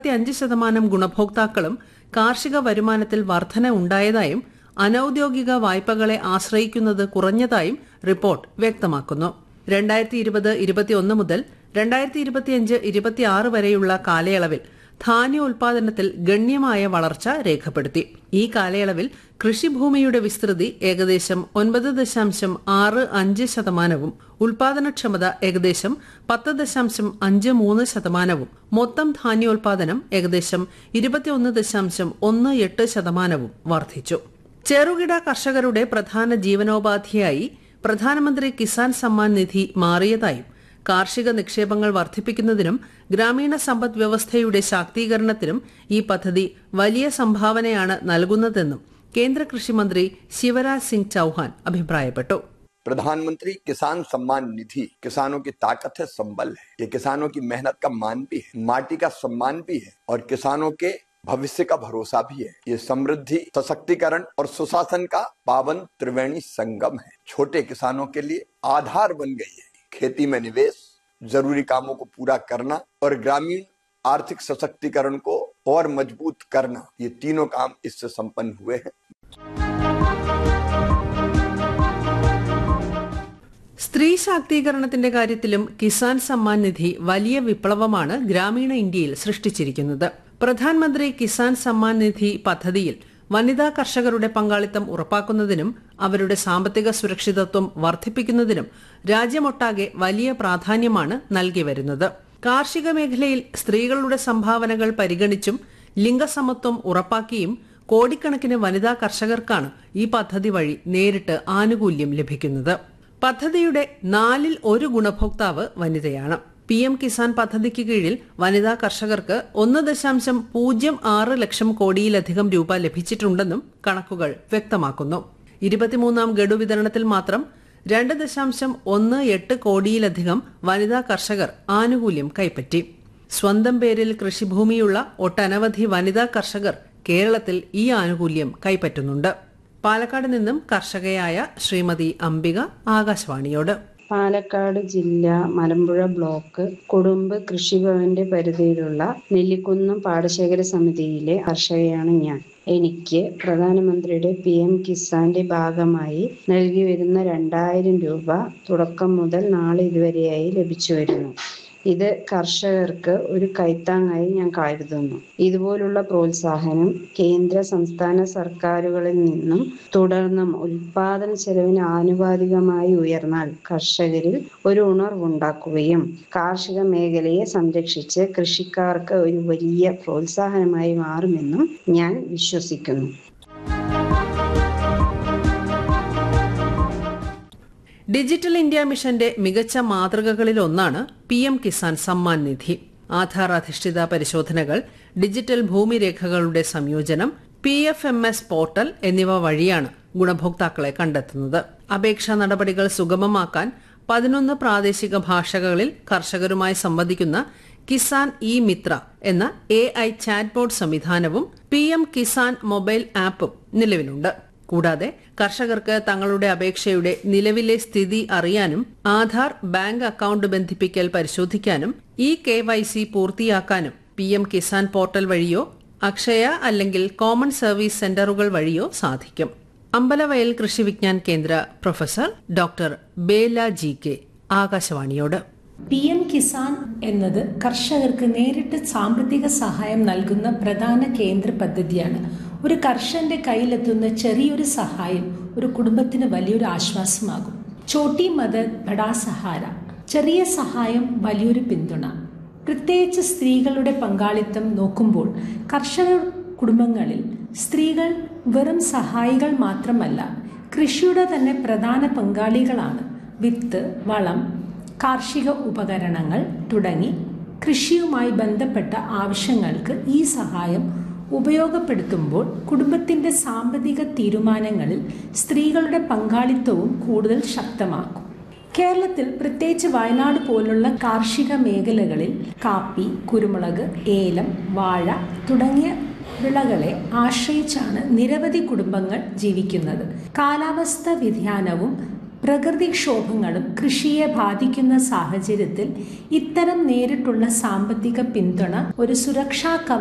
അഞ്ച് ശതമാനം ഗുണഭോക്താക്കളും കാർഷിക വരുമാനത്തിൽ വർധന ഉണ്ടായതായും അനൌദ്യോഗിക വായ്പകളെ ആശ്രയിക്കുന്നത് കുറഞ്ഞതായും റിപ്പോർട്ട് വ്യക്തമാക്കുന്നു രണ്ടായിരത്തി ഇരുപത് ഇരുപത്തിയൊന്ന് മുതൽ രണ്ടായിരത്തി ഇരുപത്തിയഞ്ച് ഇരുപത്തിയാറ് വരെയുള്ള കാലയളവിൽ ധാന്യ ഉൽപാദനത്തിൽ ഗണ്യമായ വളർച്ച രേഖപ്പെടുത്തി ഈ കാലയളവിൽ കൃഷിഭൂമിയുടെ വിസ്തൃതി ഏകദേശം ഒൻപത് ദശാംശം ആറ് അഞ്ച് ശതമാനവും ഉൽപാദനക്ഷമത ഏകദേശം പത്ത് ദശാംശം അഞ്ച് മൂന്ന് ശതമാനവും മൊത്തം ധാന്യോൽപാദനം ഏകദേശം ഇരുപത്തിയൊന്ന് ദശാംശം ഒന്ന് എട്ട് ശതമാനവും വർദ്ധിച്ചു ചെറുകിട കർഷകരുടെ പ്രധാന ജീവനോപാധിയായി പ്രധാനമന്ത്രി കിസാൻ സമ്മാൻ നിധി മാറിയതായും കാർഷിക നിക്ഷേപങ്ങൾ വർദ്ധിപ്പിക്കുന്നതിനും ഗ്രാമീണ സമ്പദ് വ്യവസ്ഥയുടെ ശാക്തീകരണത്തിനും ഈ പദ്ധതി വലിയ സംഭാവനയാണ് നൽകുന്നതെന്നും കേന്ദ്ര കൃഷിമന്ത്രി ശിവരാജ് സിംഗ് ചൌഹാൻ അഭിപ്രായപ്പെട്ടു प्रधानमंत्री किसान सम्मान निधि किसानों की ताकत है संबल है ये किसानों की मेहनत का मान भी है माटी का सम्मान भी है और किसानों के भविष्य का भरोसा भी है ये समृद्धि सशक्तिकरण और सुशासन का पावन त्रिवेणी संगम है छोटे किसानों के लिए आधार बन गई है खेती में निवेश जरूरी कामों को पूरा करना और ग्रामीण आर्थिक सशक्तिकरण को और मजबूत करना ये तीनों काम इससे संपन्न हुए हैं സ്ത്രീ ശാക്തീകരണത്തിന്റെ കാര്യത്തിലും കിസാൻ സമ്മാൻ നിധി വലിയ വിപ്ലവമാണ് ഗ്രാമീണ ഇന്ത്യയിൽ സൃഷ്ടിച്ചിരിക്കുന്നത് പ്രധാനമന്ത്രി കിസാൻ സമ്മാൻ നിധി പദ്ധതിയിൽ വനിതാ കർഷകരുടെ പങ്കാളിത്തം ഉറപ്പാക്കുന്നതിനും അവരുടെ സാമ്പത്തിക സുരക്ഷിതത്വം വർദ്ധിപ്പിക്കുന്നതിനും രാജ്യമൊട്ടാകെ വലിയ പ്രാധാന്യമാണ് നൽകി വരുന്നത് കാർഷിക മേഖലയിൽ സ്ത്രീകളുടെ സംഭാവനകൾ പരിഗണിച്ചും ലിംഗസമത്വം ഉറപ്പാക്കിയും കോടിക്കണക്കിന് വനിതാ കർഷകർക്കാണ് ഈ പദ്ധതി വഴി നേരിട്ട് ആനുകൂല്യം ലഭിക്കുന്നത് പദ്ധതിയുടെ നാലിൽ ഒരു ഗുണഭോക്താവ് വനിതയാണ് പി എം കിസാൻ പദ്ധതിക്ക് കീഴിൽ വനിതാ കർഷകർക്ക് ഒന്ന് ദശാംശം പൂജ്യം ആറ് ലക്ഷം കോടിയിലധികം രൂപ ലഭിച്ചിട്ടുണ്ടെന്നും കണക്കുകൾ വ്യക്തമാക്കുന്നു ഇരുപത്തിമൂന്നാം ഗഡു വിതരണത്തിൽ മാത്രം രണ്ട് ദശാംശം ഒന്ന് എട്ട് കോടിയിലധികം വനിതാ കർഷകർ ആനുകൂല്യം കൈപ്പറ്റി സ്വന്തം പേരിൽ കൃഷിഭൂമിയുള്ള ഒട്ടനവധി വനിതാ കർഷകർ കേരളത്തിൽ ഈ ആനുകൂല്യം കൈപ്പറ്റുന്നുണ്ട് പാലക്കാട് നിന്നും കർഷകയായ ശ്രീമതി അംബിക ആകാശവാണിയോട് പാലക്കാട് ജില്ല മലമ്പുഴ ബ്ലോക്ക് കുടുംബ കൃഷിഭവന്റെ പരിധിയിലുള്ള നെല്ലിക്കുന്നം പാടശേഖര സമിതിയിലെ കർഷകയാണ് ഞാൻ എനിക്ക് പ്രധാനമന്ത്രിയുടെ പി എം കിസാന്റെ ഭാഗമായി നൽകി വരുന്ന രണ്ടായിരം രൂപ തുടക്കം മുതൽ നാളെ ഇതുവരെയായി ലഭിച്ചു വരുന്നു ഇത് കർഷകർക്ക് ഒരു കൈത്താങ്ങായി ഞാൻ കരുതുന്നു ഇതുപോലുള്ള പ്രോത്സാഹനം കേന്ദ്ര സംസ്ഥാന സർക്കാരുകളിൽ നിന്നും തുടർന്നും ഉൽപാദന ചെലവിന് ആനുപാതികമായി ഉയർന്നാൽ കർഷകരിൽ ഒരു ഉണർവുണ്ടാക്കുകയും കാർഷിക മേഖലയെ സംരക്ഷിച്ച് കൃഷിക്കാർക്ക് ഒരു വലിയ പ്രോത്സാഹനമായി മാറുമെന്നും ഞാൻ വിശ്വസിക്കുന്നു ഡിജിറ്റൽ ഇന്ത്യ മിഷന്റെ മികച്ച മാതൃകകളിൽ ഒന്നാണ് പി എം കിസാൻ സമ്മാൻ നിധി ആധാർ അധിഷ്ഠിത പരിശോധനകൾ ഡിജിറ്റൽ ഭൂമിരേഖകളുടെ സംയോജനം P F M S portal എന്നിവ വഴിയാണ് ഗുണഭോക്താക്കളെ കണ്ടെത്തുന്നത് അപേക്ഷാ നടപടികൾ സുഗമമാക്കാൻ പതിനൊന്ന് പ്രാദേശിക ഭാഷകളിൽ കർഷകരുമായി സംവദിക്കുന്ന കിസാൻ ഇ മിത്ര എന്ന എ ഐ ചാറ്റ്ബോട്ട് സംവിധാനവും പി എം കിസാൻ മൊബൈൽ ആപ്പും നിലവിലുണ്ട് കൂടാതെ കർഷകർക്ക് തങ്ങളുടെ അപേക്ഷയുടെ നിലവിലെ സ്ഥിതി അറിയാനും ആധാർ ബാങ്ക് അക്കൌണ്ട് ബന്ധിപ്പിക്കൽ പരിശോധിക്കാനും ഇ കെ വൈ സി പൂർത്തിയാക്കാനും പി എം കിസാൻ പോർട്ടൽ വഴിയോ അക്ഷയ അല്ലെങ്കിൽ കോമൺ സർവീസ് സെന്ററുകൾ വഴിയോ സാധിക്കും Ambalavayal Krishi Vigyan Kendra professor doctor Bela G K ആകാശവാണിയോട് പി എം കിസാൻ എന്നത് കർഷകർക്ക് നേരിട്ട് സാമ്പത്തിക സഹായം നൽകുന്ന പ്രധാന കേന്ദ്ര പദ്ധതിയാണ് ഒരു കർഷകന്റെ കയ്യിലെത്തുന്ന ചെറിയൊരു സഹായം ഒരു കുടുംബത്തിന് വലിയൊരു ആശ്വാസമാകും ചോട്ടി മദത് ബഡാ സഹാര ചെറിയ സഹായം വലിയൊരു പിന്തുണ പ്രത്യേകിച്ച് സ്ത്രീകളുടെ പങ്കാളിത്തം നോക്കുമ്പോൾ കർഷക കുടുംബങ്ങളിൽ സ്ത്രീകൾ വെറും സഹായികൾ മാത്രമല്ല കൃഷിയുടെ തന്നെ പ്രധാന പങ്കാളികളാണ് വിത്ത് വളം കാർഷിക ഉപകരണങ്ങൾ തുടങ്ങി കൃഷിയുമായി ബന്ധപ്പെട്ട ആവശ്യങ്ങൾക്ക് ഈ സഹായം ഉപയോഗപ്പെടുത്തുമ്പോൾ കുടുംബത്തിന്റെ സാമ്പത്തിക തീരുമാനങ്ങളിൽ സ്ത്രീകളുടെ പങ്കാളിത്തവും കൂടുതൽ ശക്തമാക്കും കേരളത്തിൽ പ്രത്യേകിച്ച് വയനാട് പോലുള്ള കാർഷിക മേഖലകളിൽ കാപ്പി കുരുമുളക് ഏലം വാഴ തുടങ്ങിയ വിളകളെ ആശ്രയിച്ചാണ് നിരവധി കുടുംബങ്ങൾ ജീവിക്കുന്നത് കാലാവസ്ഥ വ്യതിയാനവും പ്രകൃതിക്ഷോഭങ്ങളും കൃഷിയെ ബാധിക്കുന്ന സാഹചര്യത്തിൽ ഇത്തരം നേരിട്ടുള്ള സാമ്പത്തിക പിന്തുണ ഒരു സുരക്ഷാ